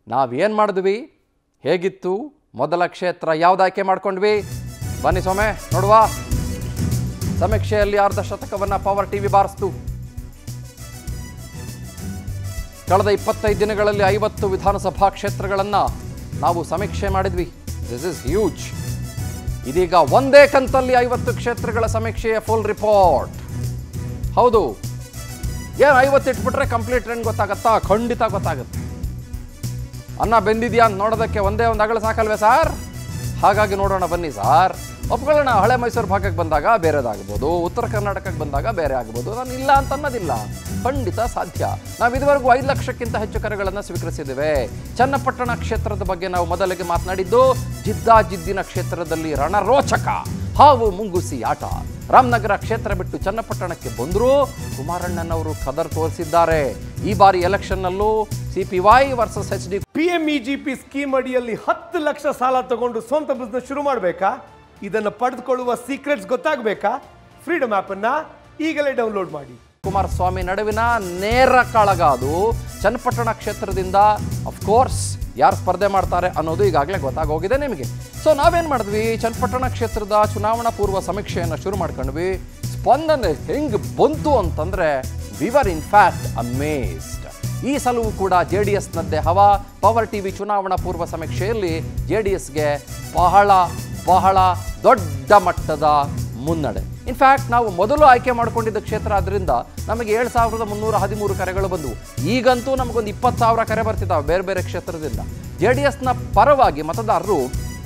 ನಾವೇನು ಮಾಡಿದ್ವಿ ಹೇಗಿತ್ತು ಮೊದಲ ಕ್ಷೇತ್ರ ಯಾವ್ದು ಆಯ್ಕೆ ಮಾಡ್ಕೊಂಡ್ವಿ ಬನ್ನಿ ಸೊಮೆ ನೋಡುವ ಸಮೀಕ್ಷೆಯಲ್ಲಿ ಅರ್ಧ ಶತಕವನ್ನು ಪವರ್ ಟಿವಿ ಬಾರಿಸ್ತು ಕಳೆದ ಇಪ್ಪತ್ತೈದು ದಿನಗಳಲ್ಲಿ ಐವತ್ತು ವಿಧಾನಸಭಾ ಕ್ಷೇತ್ರಗಳನ್ನು ನಾವು ಸಮೀಕ್ಷೆ ಮಾಡಿದ್ವಿ ದಿಸ್ ಇಸ್ ಹ್ಯೂಜ್ ಇದೀಗ ಒಂದೇ ಕಂತಲ್ಲಿ ಐವತ್ತು ಕ್ಷೇತ್ರಗಳ ಸಮೀಕ್ಷೆಯ ಫುಲ್ ರಿಪೋರ್ಟ್ ಹೌದು ಏನು ಐವತ್ತು ಇಟ್ಬಿಟ್ರೆ ಕಂಪ್ಲೀಟ್ ಟ್ರೆಂಡ್ ಗೊತ್ತಾಗತ್ತಾ ಖಂಡಿತ ಗೊತ್ತಾಗುತ್ತೆ ಅನ್ನ ಬೆಂದಿದ್ಯಾ ಅಂತ ನೋಡೋದಕ್ಕೆ ಒಂದೇ ಒಂದು ಅಗಳ ಸಾಕಲ್ವೇ ಸಾರ್ ಹಾಗಾಗಿ ನೋಡೋಣ ಬನ್ನಿ ಸಾರ್ ಒಪ್ಕೊಳ್ಳೋಣ ಹಳೆ ಮೈಸೂರು ಭಾಗಕ್ಕೆ ಬಂದಾಗ ಬೇರೆದಾಗ್ಬೋದು ಉತ್ತರ ಕರ್ನಾಟಕಕ್ಕೆ ಬಂದಾಗ ಬೇರೆ ಆಗ್ಬೋದು ನಾನು ಇಲ್ಲ ಅಂತ ಅನ್ನೋದಿಲ್ಲ ಖಂಡಿತ ಸಾಧ್ಯ ನಾವು ಇದುವರೆಗೂ ಐದು ಲಕ್ಷಕ್ಕಿಂತ ಹೆಚ್ಚು ಕರೆಗಳನ್ನು ಸ್ವೀಕರಿಸಿದ್ದೇವೆ ಚನ್ನಪಟ್ಟಣ ಕ್ಷೇತ್ರದ ಬಗ್ಗೆ ನಾವು ಮೊದಲಿಗೆ ಮಾತನಾಡಿದ್ದು ಜಿದ್ದಾಜಿದ್ದಿನ ಕ್ಷೇತ್ರದಲ್ಲಿ ರಣರೋಚಕ ಹಾವು ಮುಂಗುಸಿ ಆಟ ರಾಮನಗರ ಕ್ಷೇತ್ರ ಬಿಟ್ಟು ಚನ್ನಪಟ್ಟಣಕ್ಕೆ ಬಂದರೂ ಕುಮಾರಣ್ಣನವರು ಕದರ್ ತೋರಿಸಿದ್ದಾರೆ ಈ ಬಾರಿ ಎಲೆಕ್ಷನ್ನಲ್ಲೂ C P Y versus H D P M E G P scheme ಅಡಿಯಲ್ಲಿ ಹತ್ತು ಲಕ್ಷ ಸಾಲ ತಗೊಂಡು ಸ್ವಂತ ಬಿಸ್ನೆಸ್ ಶುರು ಮಾಡಬೇಕಾ ಇದನ್ನು ಪಡೆದುಕೊಳ್ಳುವ ಸೀಕ್ರೆಟ್ಸ್ ಗೊತ್ತಾಗಬೇಕಾ ಫ್ರೀಡಮ್ ಆ್ಯಪನ್ನು ಈಗಲೇ ಡೌನ್ಲೋಡ್ ಮಾಡಿ ಕುಮಾರಸ್ವಾಮಿ ನಡುವಿನ ನೇರ ಕಾಳಗ ಅದು ಚನ್ನಪಟ್ಟಣ ಕ್ಷೇತ್ರದಿಂದ ಅಫ್ಕೋರ್ಸ್ ಯಾರು ಸ್ಪರ್ಧೆ ಮಾಡ್ತಾರೆ ಅನ್ನೋದು ಈಗಾಗಲೇ ಗೊತ್ತಾಗೋಗಿದೆ ನಿಮಗೆ ಸೊ ನಾವೇನು ಮಾಡಿದ್ವಿ ಚನ್ನಪಟ್ಟಣ ಕ್ಷೇತ್ರದ ಚುನಾವಣಾ ಪೂರ್ವ ಸಮೀಕ್ಷೆಯನ್ನು ಶುರು ಮಾಡ್ಕೊಂಡ್ವಿ ಸ್ಪಂದನೆ ಹೆಂಗೆ ಬಂತು ಅಂತಂದರೆ ವಿವರ್ ಇನ್ ಫ್ಯಾಕ್ಟ್ ಅಮೇಸ್ಡ್ ಈ ಸಲವೂ ಕೂಡ ಜೆ ಡಿ ಎಸ್ನದ್ದೇ ಹವಾ ಪವರ್ ಟಿವಿ ಚುನಾವಣಾ ಪೂರ್ವ ಸಮೀಕ್ಷೆಯಲ್ಲಿ ಜೆ ಡಿ ಎಸ್ಗೆ ಬಹಳ ಬಹಳ ದೊಡ್ಡ ಮಟ್ಟದ ಮುನ್ನಡೆ ಇನ್ಫ್ಯಾಕ್ಟ್ ನಾವು ಮೊದಲು ಆಯ್ಕೆ ಮಾಡಿಕೊಂಡಿದ್ದ ಕ್ಷೇತ್ರ ಆದ್ದರಿಂದ ನಮಗೆ ಏಳು ಸಾವಿರದ ಮುನ್ನೂರ ಹದಿಮೂರು ಕರೆಗಳು ಬಂದವು ಈಗಂತೂ ನಮಗೊಂದು ಇಪ್ಪತ್ತು ಸಾವಿರ ಕರೆ ಬರ್ತಿದ್ದಾವೆ ಬೇರೆ ಬೇರೆ ಕ್ಷೇತ್ರದಿಂದ ಜೆ ಡಿ ಎಸ್ನ ಪರವಾಗಿ ಮತದಾರರು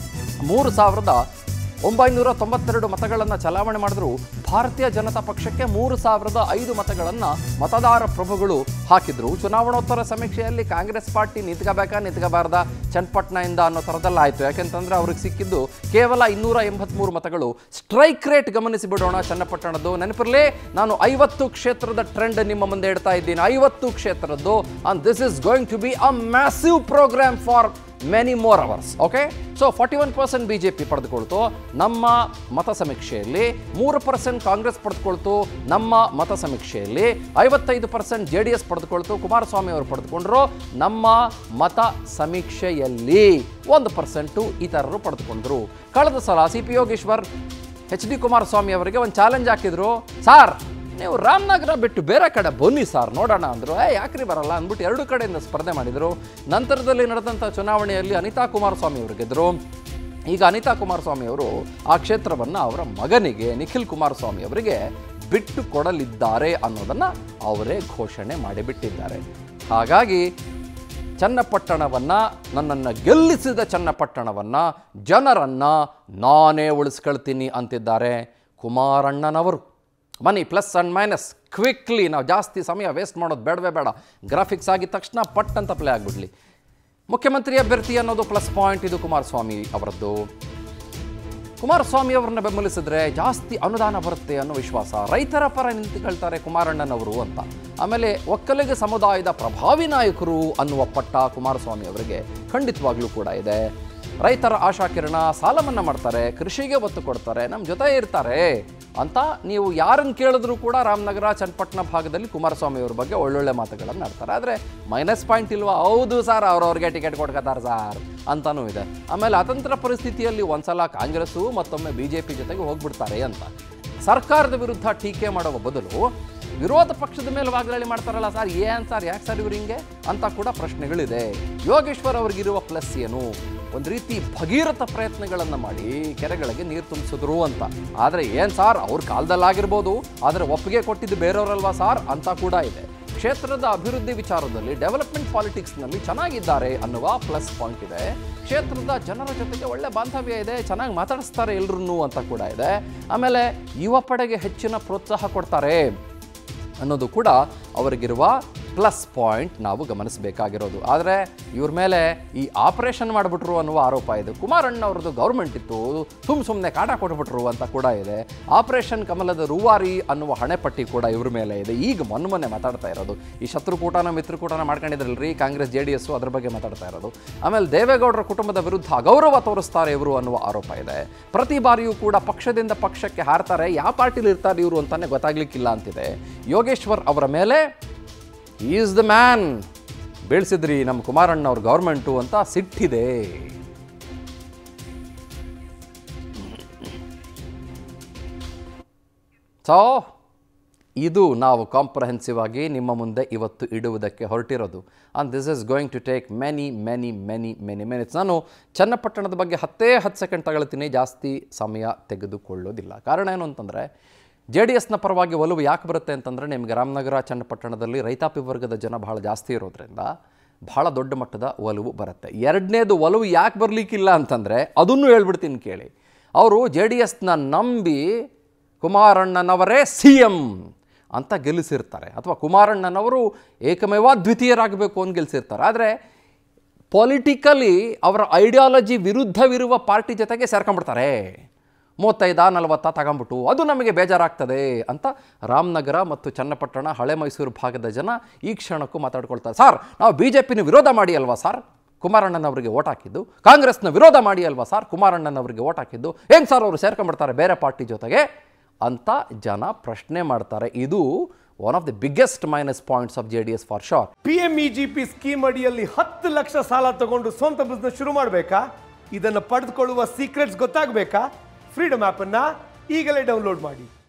ಮೂರು ಸಾವಿರದ ಒಂಬೈನೂರ ತೊಂಬತ್ತೆರಡು ಮತಗಳನ್ನು ಚಲಾವಣೆ ಮಾಡಿದ್ರು ಭಾರತೀಯ ಜನತಾ ಪಕ್ಷಕ್ಕೆ ಮೂರು ಸಾವಿರದ ಐದು ಮತಗಳನ್ನು ಮತದಾರ ಪ್ರಭುಗಳು ಹಾಕಿದ್ರು ಚುನಾವಣೋತ್ತರ ಸಮೀಕ್ಷೆಯಲ್ಲಿ ಕಾಂಗ್ರೆಸ್ ಪಾರ್ಟಿ ನಿಂತ್ಕೋಬೇಕಾ ನಿಂತ್ಕೋಬಾರ್ದ ಚನ್ನಪಟ್ಟಣದಿಂದ ಅನ್ನೋ ಥರದಲ್ಲ ಆಯಿತು ಯಾಕೆಂತಂದ್ರೆ ಅವ್ರಿಗೆ ಸಿಕ್ಕಿದ್ದು ಕೇವಲ ಇನ್ನೂರ ಎಂಬತ್ಮೂರು ಮತಗಳು ಸ್ಟ್ರೈಕ್ ರೇಟ್ ಗಮನಿಸಿ ಬಿಡೋಣ ಚನ್ನಪಟ್ಟಣದ್ದು ನೆನಪಿರಲಿ ನಾನು ಐವತ್ತು ಕ್ಷೇತ್ರದ ಟ್ರೆಂಡ್ ನಿಮ್ಮ ಮುಂದೆ ಇಡ್ತಾ ಇದ್ದೀನಿ ಐವತ್ತು ಕ್ಷೇತ್ರದ್ದು and this is going to be a massive program for many more hours okay so forty one percent B J P ಪಡೆದುಕೊಳ್ತು ನಮ್ಮ ಮತ ಸಮೀಕ್ಷೆಯಲ್ಲಿ ಮೂರು ಪರ್ಸೆಂಟ್ ಕಾಂಗ್ರೆಸ್ ಪಡೆದುಕೊಳ್ತು ನಮ್ಮ ಮತ ಸಮೀಕ್ಷೆಯಲ್ಲಿ ಐವತ್ತೈದು ಪರ್ಸೆಂಟ್ ಜೆ ಡಿ ಎಸ್ ಪಡೆದುಕೊಳ್ತು ಕುಮಾರಸ್ವಾಮಿ ಅವರು ಪಡೆದುಕೊಂಡ್ರು ನಮ್ಮ ಮತ ಸಮೀಕ್ಷೆಯಲ್ಲಿ ಒಂದು ಪರ್ಸೆಂಟು ಇತರರು ಪಡೆದುಕೊಂಡ್ರು ಕಳೆದ ಸಲ C P Yogeshwar H D Kumaraswamy ಅವರಿಗೆ ಒಂದು ಚಾಲೆಂಜ್ ಹಾಕಿದ್ರು ಸಾರ್ ನೀವು ರಾಮನಗರ ಬಿಟ್ಟು ಬೇರೆ ಕಡೆ ಬನ್ನಿ ಸರ್ ನೋಡೋಣ ಅಂದರು ಏ ಯಾಕ್ರಿ ಬರಲ್ಲ ಅಂದ್ಬಿಟ್ಟು ಎರಡು ಕಡೆಯಿಂದ ಸ್ಪರ್ಧೆ ಮಾಡಿದರು ನಂತರದಲ್ಲಿ ನಡೆದಂಥ ಚುನಾವಣೆಯಲ್ಲಿ ಅನಿತಾ ಕುಮಾರಸ್ವಾಮಿ ಅವರು ಗೆದ್ದರು ಈಗ ಅನಿತಾ ಕುಮಾರಸ್ವಾಮಿ ಅವರು ಆ ಕ್ಷೇತ್ರವನ್ನು ಅವರ ಮಗನಿಗೆ ನಿಖಿಲ್ ಕುಮಾರಸ್ವಾಮಿ ಅವರಿಗೆ ಬಿಟ್ಟು ಕೊಡಲಿದ್ದಾರೆ ಅನ್ನೋದನ್ನು ಅವರೇ ಘೋಷಣೆ ಮಾಡಿಬಿಟ್ಟಿದ್ದಾರೆ ಹಾಗಾಗಿ ಚನ್ನಪಟ್ಟಣವನ್ನು ನನ್ನನ್ನು ಗೆಲ್ಲಿಸಿದ ಚನ್ನಪಟ್ಟಣವನ್ನು ಜನರನ್ನು ನಾನೇ ಉಳಿಸ್ಕೊಳ್ತೀನಿ ಅಂತಿದ್ದಾರೆ ಕುಮಾರಣ್ಣನವರು money plus and minus quickly ನಾವು ಜಾಸ್ತಿ ಸಮಯ ವೇಸ್ಟ್ ಮಾಡೋದು ಬೇಡವೇ ಬೇಡ ಗ್ರಾಫಿಕ್ಸ್ ಆಗಿದ ತಕ್ಷಣ ಪಟ್ ಅಂತ ಪ್ಲೇ ಆಗಿಬಿಡ್ಲಿ ಮುಖ್ಯಮಂತ್ರಿ ಅಭ್ಯರ್ಥಿ ಅನ್ನೋದು ಪ್ಲಸ್ ಪಾಯಿಂಟ್ ಇದು ಕುಮಾರಸ್ವಾಮಿ ಅವರದ್ದು ಕುಮಾರಸ್ವಾಮಿ ಅವರನ್ನ ಬೆಂಬಲಿಸಿದ್ರೆ ಜಾಸ್ತಿ ಅನುದಾನ ಬರುತ್ತೆ ಅನ್ನೋ ವಿಶ್ವಾಸ ರೈತರ ಪರ ನಿಂತುಕೊಳ್ತಾರೆ ಕುಮಾರಣ್ಣನವರು ಅಂತ ಆಮೇಲೆ ಒಕ್ಕಲಿಗ ಸಮುದಾಯದ ಪ್ರಭಾವಿ ನಾಯಕರು ಅನ್ನುವ ಪಟ್ಟ ಕುಮಾರಸ್ವಾಮಿ ಅವರಿಗೆ ಖಂಡಿತವಾಗ್ಲೂ ಕೂಡ ಇದೆ ರೈತರ ಆಶಾಕಿರಣ ಸಾಲ ಮನ್ನಾ ಮಾಡ್ತಾರೆ ಕೃಷಿಗೆ ಒತ್ತು ಕೊಡ್ತಾರೆ ನಮ್ಮ ಜೊತೆ ಇರ್ತಾರೆ ಅಂತ ನೀವು ಯಾರನ್ನು ಕೇಳಿದ್ರು ಕೂಡ ರಾಮನಗರ ಚನ್ನಪಟ್ಟಣ ಭಾಗದಲ್ಲಿ ಕುಮಾರಸ್ವಾಮಿ ಅವ್ರ ಬಗ್ಗೆ ಒಳ್ಳೊಳ್ಳೆ ಮಾತುಗಳನ್ನು ಆಡ್ತಾರೆ ಆದರೆ ಮೈನಸ್ ಪಾಯಿಂಟ್ ಇಲ್ವಾ ಹೌದು ಸರ್ ಅವ್ರವ್ರಿಗೆ ಟಿಕೆಟ್ ಕೊಡ್ಕೋತಾರೆ ಸರ್ ಅಂತಾನೂ ಇದೆ ಆಮೇಲೆ ಅತಂತ್ರ ಪರಿಸ್ಥಿತಿಯಲ್ಲಿ ಒಂದ್ಸಲ ಕಾಂಗ್ರೆಸ್ಸು ಮತ್ತೊಮ್ಮೆ ಬಿ ಜೆ ಪಿ ಜೊತೆಗೆ ಹೋಗ್ಬಿಡ್ತಾರೆ ಅಂತ ಸರ್ಕಾರದ ವಿರುದ್ಧ ಟೀಕೆ ಮಾಡುವ ಬದಲು ವಿರೋಧ ಪಕ್ಷದ ಮೇಲೆ ವಾಗ್ದಾಳಿ ಮಾಡ್ತಾರಲ್ಲ ಸರ್ ಏನ್ ಸರ್ ಯಾಕೆ ಸರ್ ಇವ್ರು ಹಿಂಗೆ ಅಂತ ಕೂಡ ಪ್ರಶ್ನೆಗಳಿದೆ ಯೋಗೇಶ್ವರ್ ಅವ್ರಿಗಿರುವ ಪ್ಲಸ್ ಏನು ಒಂದು ರೀತಿ ಭಗೀರಥ ಪ್ರಯತ್ನಗಳನ್ನು ಮಾಡಿ ಕೆರೆಗಳಿಗೆ ನೀರು ತುಂಬಿಸಿದ್ರು ಅಂತ ಆದರೆ ಏನು ಸಾರ್ ಅವ್ರ ಕಾಲದಲ್ಲಾಗಿರ್ಬೋದು ಆದರೆ ಒಪ್ಪಿಗೆ ಕೊಟ್ಟಿದ್ದು ಬೇರೆಯವರಲ್ವಾ ಸಾರ್ ಅಂತ ಕೂಡ ಇದೆ ಕ್ಷೇತ್ರದ ಅಭಿವೃದ್ಧಿ ವಿಚಾರದಲ್ಲಿ ಡೆವಲಪ್ಮೆಂಟ್ ಪಾಲಿಟಿಕ್ಸ್ನಲ್ಲಿ ಚೆನ್ನಾಗಿದ್ದಾರೆ ಅನ್ನುವ ಪ್ಲಸ್ ಪಾಯಿಂಟ್ ಇದೆ ಕ್ಷೇತ್ರದ ಜನರ ಜೊತೆಗೆ ಒಳ್ಳೆ ಬಾಂಧವ್ಯ ಇದೆ ಚೆನ್ನಾಗಿ ಮಾತಾಡಿಸ್ತಾರೆ ಎಲ್ರೂ ಅಂತ ಕೂಡ ಇದೆ ಆಮೇಲೆ ಯುವ ಪಡೆಗೆ ಹೆಚ್ಚಿನ ಪ್ರೋತ್ಸಾಹ ಕೊಡ್ತಾರೆ ಅನ್ನೋದು ಕೂಡ ಅವರಿಗಿರುವ ಪ್ಲಸ್ ಪಾಯಿಂಟ್ ನಾವು ಗಮನಿಸಬೇಕಾಗಿರೋದು ಆದರೆ ಇವ್ರ ಮೇಲೆ ಈ ಆಪರೇಷನ್ ಮಾಡಿಬಿಟ್ರು ಅನ್ನುವ ಆರೋಪ ಇದೆ ಕುಮಾರಣ್ಣ ಅವ್ರದ್ದು ಗೌರ್ಮೆಂಟ್ ಇತ್ತು ಸುಮ್ ಸುಮ್ಮನೆ ಕಾಟ ಕೊಟ್ಬಿಟ್ರು ಅಂತ ಕೂಡ ಇದೆ ಆಪರೇಷನ್ ಕಮಲದ ರೂವಾರಿ ಅನ್ನುವ ಹಣೆಪಟ್ಟಿ ಕೂಡ ಇವ್ರ ಮೇಲೆ ಇದೆ ಈಗ ಮೊನ್ನೆ ಮೊನ್ನೆ ಮಾತಾಡ್ತಾ ಇರೋದು ಈ ಶತ್ರುಕೂಟನ ಮಿತ್ರಕೂಟನ ಮಾಡ್ಕೊಂಡಿದ್ರಲ್ರಿ ಕಾಂಗ್ರೆಸ್ ಜೆ ಡಿ ಎಸ್ ಅದ್ರ ಬಗ್ಗೆ ಮಾತಾಡ್ತಾ ಇರೋದು ಆಮೇಲೆ ದೇವೇಗೌಡರ ಕುಟುಂಬದ ವಿರುದ್ಧ ಅಗೌರವ ತೋರಿಸ್ತಾರೆ ಇವರು ಅನ್ನುವ ಆರೋಪ ಇದೆ ಪ್ರತಿ ಬಾರಿಯೂ ಕೂಡ ಪಕ್ಷದಿಂದ ಪಕ್ಷಕ್ಕೆ ಹಾರ್ತಾರೆ ಯಾವ ಪಾರ್ಟಿಲಿ ಇರ್ತಾರೆ ಇವರು ಅಂತಾನೆ ಗೊತ್ತಾಗ್ಲಿಕ್ಕಿಲ್ಲ ಅಂತಿದೆ ಯೋಗೇಶ್ವರ್ ಅವರ ಮೇಲೆ ಈಸ್ ದ ಮ್ಯಾನ್ ಬೀಳ್ಸಿದ್ರಿ ನಮ್ಮ ಕುಮಾರಣ್ಣ ಅವ್ರ ಗೌರ್ಮೆಂಟು ಅಂತ ಸಿಟ್ಟಿದೆ ಸೊ ಇದು ನಾವು ಕಾಂಪ್ರಹೆನ್ಸಿವ್ ಆಗಿ ನಿಮ್ಮ ಮುಂದೆ ಇವತ್ತು ಇಡುವುದಕ್ಕೆ ಹೊರಟಿರೋದು and this is going to take many many many many minutes ನಾನು ಚನ್ನಪಟ್ಟಣದ ಬಗ್ಗೆ ಹತ್ತೇ ಹತ್ತು ಸೆಕೆಂಡ್ ತಗೊಳ್ತೀನಿ ಜಾಸ್ತಿ ಸಮಯ ತೆಗೆದುಕೊಳ್ಳೋದಿಲ್ಲ ಕಾರಣ ಏನು ಅಂತಂದರೆ ಜೆ ಡಿ ಎಸ್ನ ಪರವಾಗಿ ಒಲವು ಯಾಕೆ ಬರುತ್ತೆ ಅಂತಂದರೆ ನಿಮಗೆ ರಾಮನಗರ ಚನ್ನಪಟ್ಟಣದಲ್ಲಿ ರೈತಾಪಿ ವರ್ಗದ ಜನ ಬಹಳ ಜಾಸ್ತಿ ಇರೋದ್ರಿಂದ ಬಹಳ ದೊಡ್ಡ ಮಟ್ಟದ ಒಲವು ಬರುತ್ತೆ ಎರಡನೇದು ಒಲವು ಯಾಕೆ ಬರಲಿಕ್ಕಿಲ್ಲ ಅಂತಂದರೆ ಅದನ್ನು ಹೇಳ್ಬಿಡ್ತೀನಿ ಕೇಳಿ ಅವರು ಜೆ ಡಿ ಎಸ್ನ ನಂಬಿ ಕುಮಾರಣ್ಣನವರೇ ಸಿ ಎಂ ಅಂತ ಗೆಲ್ಲಿಸಿರ್ತಾರೆ ಅಥವಾ ಕುಮಾರಣ್ಣನವರು ಏಕಮೇವ ದ್ವಿತೀಯರಾಗಬೇಕು ಅಂತ ಗೆಲ್ಲಿಸಿರ್ತಾರೆ ಆದರೆ ಪೊಲಿಟಿಕಲಿ ಅವರ ಐಡಿಯಾಲಜಿ ವಿರುದ್ಧವಿರುವ ಪಾರ್ಟಿ ಜೊತೆಗೆ ಸೇರ್ಕೊಂಡ್ಬಿಡ್ತಾರೆ ಮೂವತ್ತೈದ ನಲವತ್ತ ತಗೊಂಬಿಟ್ಟು ಅದು ನಮಗೆ ಬೇಜಾರಾಗ್ತದೆ ಅಂತ ರಾಮನಗರ ಮತ್ತು ಚನ್ನಪಟ್ಟಣ ಹಳೆ ಮೈಸೂರು ಭಾಗದ ಜನ ಈ ಕ್ಷಣಕ್ಕೂ ಮಾತಾಡ್ಕೊಳ್ತಾರೆ ಸರ್ ನಾವು ಬಿ ಜೆ ಪಿನ ವಿರೋಧ ಮಾಡಿ ಅಲ್ವಾ ಸರ್ ಕುಮಾರಣ್ಣನವರಿಗೆ ಓಟ್ ಹಾಕಿದ್ದು ಕಾಂಗ್ರೆಸ್ನ ವಿರೋಧ ಮಾಡಿ ಅಲ್ವಾ ಸರ್ ಕುಮಾರಣ್ಣನವರಿಗೆ ಓಟ್ ಹಾಕಿದ್ದು ಹೆಂಗೆ ಸರ್ ಅವರು ಸೇರ್ಕೊಂಡ್ಬಿಡ್ತಾರೆ ಬೇರೆ ಪಾರ್ಟಿ ಜೊತೆಗೆ ಅಂತ ಜನ ಪ್ರಶ್ನೆ ಮಾಡ್ತಾರೆ ಇದು one of the biggest minus points of J D S for sure P M E G P scheme ಅಡಿಯಲ್ಲಿ ಹತ್ತು ಲಕ್ಷ ಸಾಲ ತಗೊಂಡು ಸ್ವಂತ ಬಿಸ್ನೆಸ್ ಶುರು ಮಾಡಬೇಕಾ ಇದನ್ನು ಪಡೆದುಕೊಳ್ಳುವ ಸೀಕ್ರೆಟ್ಸ್ ಗೊತ್ತಾಗಬೇಕಾ ಫ್ರೀಡಮ್ ಆ್ಯಪನ್ನು ಈಗಲೇ ಡೌನ್ಲೋಡ್ ಮಾಡಿ